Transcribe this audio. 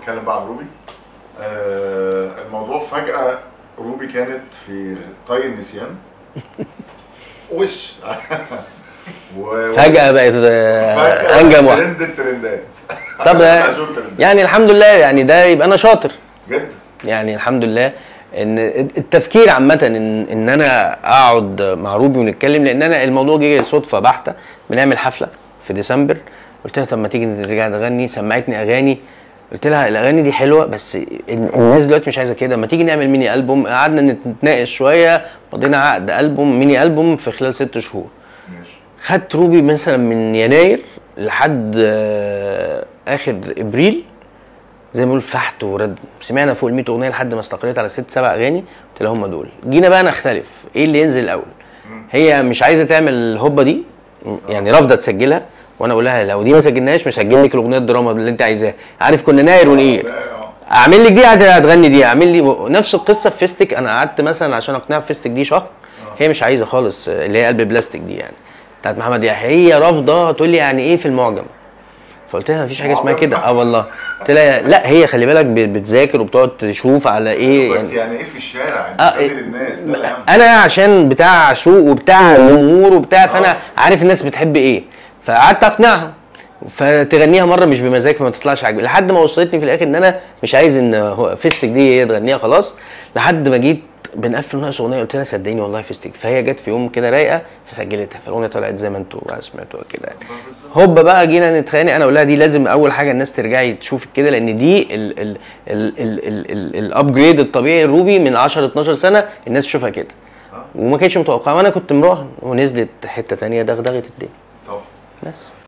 نتكلم بقى عن روبي آه الموضوع فجأة روبي كانت في طي النسيان وش و... فجاه بقت آه، فجأة انجم واحد ترند الترندات طب أنا آه، أشوف ترندات. يعني الحمد لله يعني ده يبقى انا شاطر جدا يعني الحمد لله ان التفكير عامه ان ان انا اقعد مع روبي ونتكلم لان انا الموضوع جه صدفه بحته بنعمل حفله في ديسمبر قلت لها طب ما تيجي نرجع نغني سمعتني اغاني قلت لها الاغاني دي حلوه بس الناس دلوقتي مش عايزه كده ما تيجي نعمل ميني البوم قعدنا نتناقش شويه قضينا عقد البوم ميني البوم في خلال ست شهور ماشي خدت روبي مثلا من يناير لحد آه، اخر ابريل زي ما بيقول فحت ورد سمعنا فوق ال 100 اغنيه لحد ما استقريت على ست سبع اغاني قلت لها هم دول جينا بقى نختلف ايه اللي ينزل الاول هي مش عايزه تعمل الهوبه دي يعني رافضه تسجلها وانا اقول لها لو دي ما سجلناهاش مش هسجل لك الاغنيه الدراما اللي انت عايزاها عارف كنا ناير ونقير لا، آه. اعمل لك دي هت- هتغني دي اعمل لي نفس القصه في فيستك انا قعدت مثلا عشان اقنعها في فيستك دي شهر هي مش عايزه خالص اللي هي قلب بلاستيك دي يعني بتاعت محمد يحيى هي رافضه تقول لي يعني ايه في المعجم فقلت لها مفيش حاجه اسمها كده اه والله قلت لها لا هي خلي بالك ب- بتذاكر وبتقعد تشوف على ايه بس يعني ايه في الشارع انت اه بتقابل إيه الناس ده الأهم. انا عشان بتاع سوق وبتاع جمهور وبتاع فانا عارف الناس بتحب ايه فقعدت اقنعها فتغنيها مره مش بمزاج فما تطلعش عاجبني لحد ما وصلتني في الاخر ان انا مش عايز ان هو فيستك دي هي تغنيها خلاص لحد ما جيت بنقفل ناقص اغنيه قلت لها صدقيني والله فيستك فهي جت في يوم كده رايقه فسجلتها فالاغنيه طلعت زي ما انتوا سمعتوها كده هوبا بقى جينا نتخانق انا اقول لها دي لازم اول حاجه الناس ترجعي تشوفك كده لان دي ال- ال- ال- ال- ال- ال- الابجريد الطبيعي الروبي من 10 12 سنه الناس تشوفها كده وما كانتش متوقعه وانا كنت مراهن ونزلت حته تانية دغدغت الدنيا طبعا بس